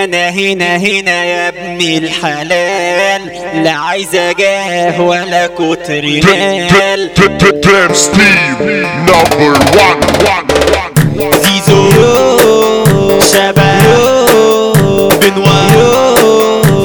انا هنا هنا يا ابن الحلال لا عايز جاه ولا كتر مال Damn Steve, number one, one, one. زيزو شباب بنوار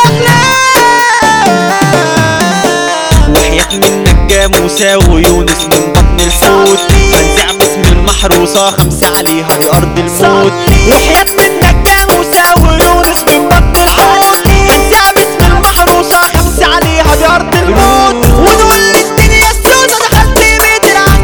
وحياة منك جاموسة ويونس من بطن الحوت هنزع باسم المحروسة خمسة عليها دي أرض الموت وحياة منك جاموسة ويونس من بطن الحوت هنزع باسم المحروسة خمسة عليها دي أرض الموت ونقول للدنيا السودة دخلت بيت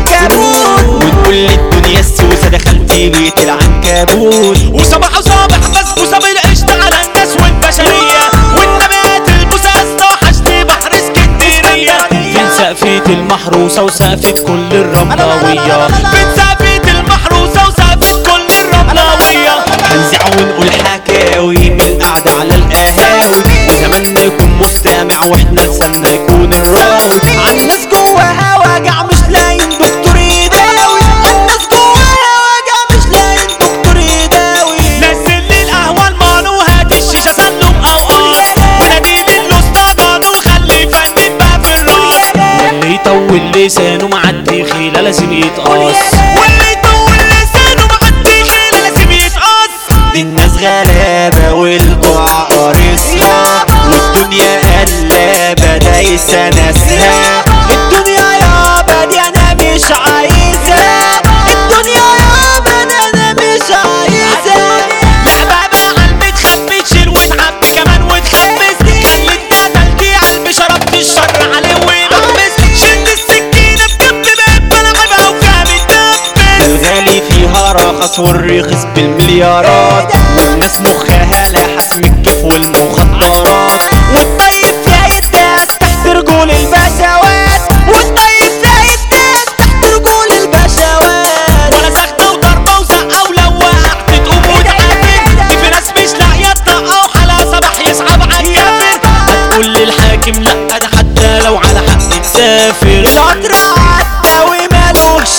العنكبوت ونقول للدنيا السوسة دخلت بيت العنكبوت وصباح صباح بسبوسة بالقشطة على الناس والبشرية والنبات المساسة وحشت بحر اسكندرية فين سقفة المحروسة وسقفة كل الرملوية بين سقفة المحروسة وسقفة كل الرملوية هنزع ونقول حكاوي من القعدة على القهاوي وزمان يكون مستمع واحنا لسنا يكون الراوي عالناس جواها وجع مش لاقيين دكتور يداوي عالناس جواها وجع مش لاقيين دكتور يداوي نزل لي القهوة المانو وهات الشيشة سلم أو قاص ونادي لي الأسطى وخلي فنان بقى في الراس اللي يطول لسانه معدي خيلة لازم يتقص واللي يطول لسانه معدي خيلة لازم يتقص دي الناس غلابة والجوع قارصها والدنيا قلابة دايسة ناسها الدنيا يابا دي انا مش عايزها الدنيا يابا دي انا مش عايزها لعبة على المتخبي تشيل وتعبي كمان وتخبز خلي الدبل دي قلبي شربت الشر عليه ومحبس شد السكينة بجنب باب بلعبها وفيها بتدبس الغالي فيها رخص والرخيص بالمليارات والناس مخها لحس من الكيف والمخدرات والطيب فيها يداس تحت رجول البشوات والطيب فيها يداس تحت رجول البشوات ولا زغدة وضربة وزقة ولو وقعت تقوم وتعافر دي في ناس مش لاقية تطقة وحلا صباح يصعب عالكافر هتقول للحاكم لا ده حتى لو على حق تسافر شاطر عدى ومالوش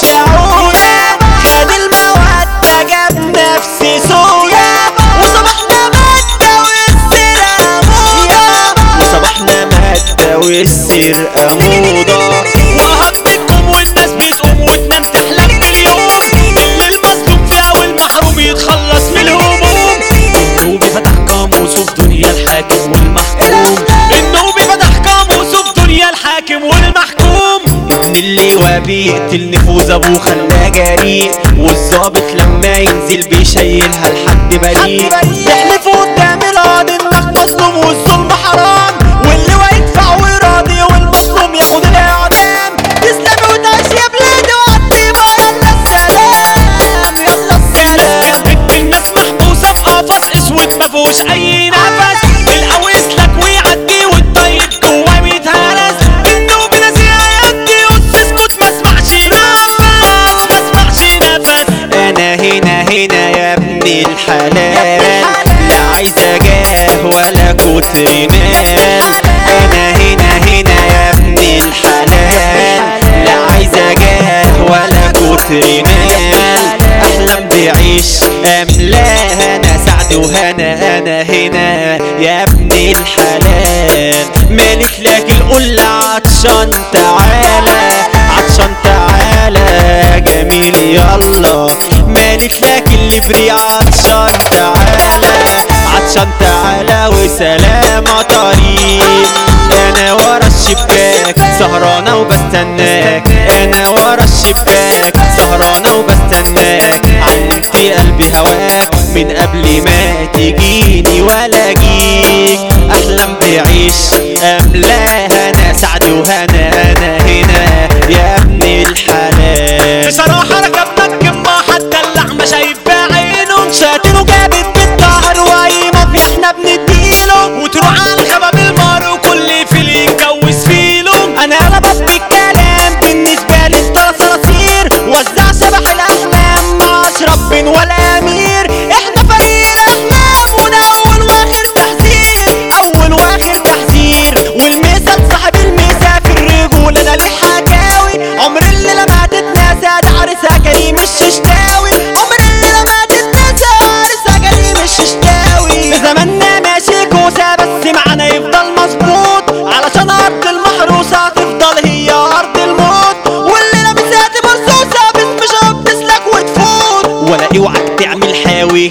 عودة خد المودة جاب نفسي سويا وصباحنا مادة والسرقة موضة وصباحنا مادة والسرقة موضة وهمتكم والناس بتقوم وتنام تحلم باليوم اللي المظلوم فيها والمحروم يتخلص من الهموم النوبي فتح قاموسه في دنيا الحاكم والمحكوم النوبي فتح قاموسه في دنيا الحاكم والمحكوم ابن اللواء بيقتل نفوذ ابوه خلاه جريء والظابط لما ينزل بيشيلها لحد بريء يحلفوا قدام القاضي انك مظلوم والظلم حرام واللواء يدفع ويراضي والمظلوم ياخد الاعدام تسلم وتعيش يا بلادي وعالطيبة يلا السلام يلا السلام الناس محبوسة في قفص اسود مفيهوش اي نفس القويس لك ويعدي والطيب جواه بيتهرس النوبي نازل يدي قص اسكت ما اسمعش نفس ما اسمعش نفس انا هنا هنا يا ابن الحلال لا عايزة جاه ولا كتر مال انا هنا هنا يا ابن الحلال لا عايزة جاه ولا كتر مال احلم بعيش املاها انا سعد وهنا انا هنا يا ابن الحلال مالك لك القلة عطشان تعالى عطشان تعالى جميل يلا مالك لك اللي فري عطشان تعالى عطشان تعالى وسلام طريق انا ورا الشباك سهرانة وبستناك انا ورا الشباك سهرانة وبستناك علمت قلبي هواك من قبل ما تجيني ولا جيك احلم بعيش املاها انا سعد وهنا انا هنا يا ابن الحلال بصراحة ركبنا الكمة حتى اللحمة شايف بعينه شاتين وجابت بالظهر واي ما في احنا بنديله وتروح على الخبا بالمار وكل فيل يتجوز فيلو انا غلبت بالكلام بالنسبه لي انت صراصير وزع شبح الاحلام مع اشرف بن والامير احنا فريق الاحلام وده اول واخر تحذير اول واخر تحذير والمثل صاحب الميزه في الرجول انا ليه حكاوي عمر اللي لما تتناسى ده عرسها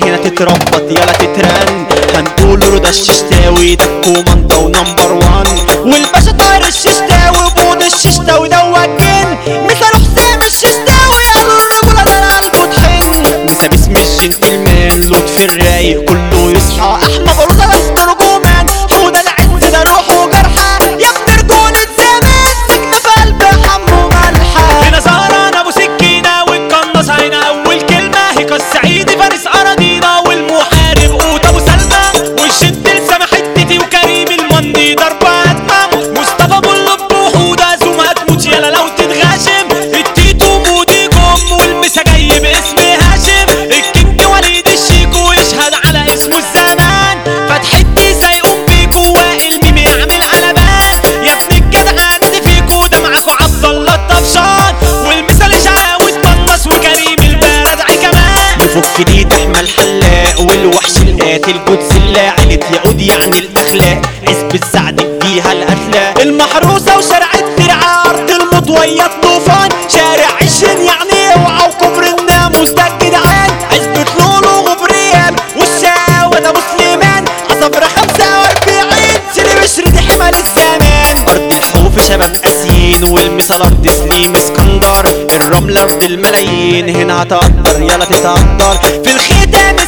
هنا تتربط يلا تترن هنقول رضا الششتاوي ده الكوماندا ونمبر وان والباشا طاير الششتاوي بود الششتاوي دوت جن مثل حسام الششتاوي قالوا الرجولة ده قلبه طحن مسا باسم الجنتلمان لطفي الرايق كله يصحى احمد رضا بس ترجمان حوده العز ده روحه جرحى يا ابن رجولة زمان سجن في قلب حمو ملحى هنا سهران ابو سكينه والقناص هنا اول كلمه هيك السعيدي فارس اراضينا والمحارب قوت ابو سلمى والشد لسما حتتي وكريم المندي ضربه هتمام مصطفى بلب وحوده زوم هتموت يلا لو تتغاشم التيتو مودي جم والمسا جاي باسم هاشم الكينج وليد الشيكو يشهد على اسمه الزمان فتح الديسه يقوم بيكو وائل ميم يعمل قلبان يا ابن الجدعان دي فيكو ده معاكو عبد الله الطفشان والمثال شعاوي الطناس وكريم البردعي كمان يفك دي احمد حلاق والوحش القاتل قدس الله عيلة يعود يعني الاخلاق عزبة سعد فيها القتلى المحروسة وشارع الترعة ارض المطوية طوفان شارع عشرين يعني اوعى وكفر الناموس ده الجدعان عزبة لولو وغبريال والشاوة ده مسلمان عصفرة خمسة واربعين سيدي بشر دي حمل الزمان ارض الحوف شباب قاسيين والمثال ارض سليم اسكندر الرملة ارض الملايين هنا هتقدر يلا تتقدر في الختام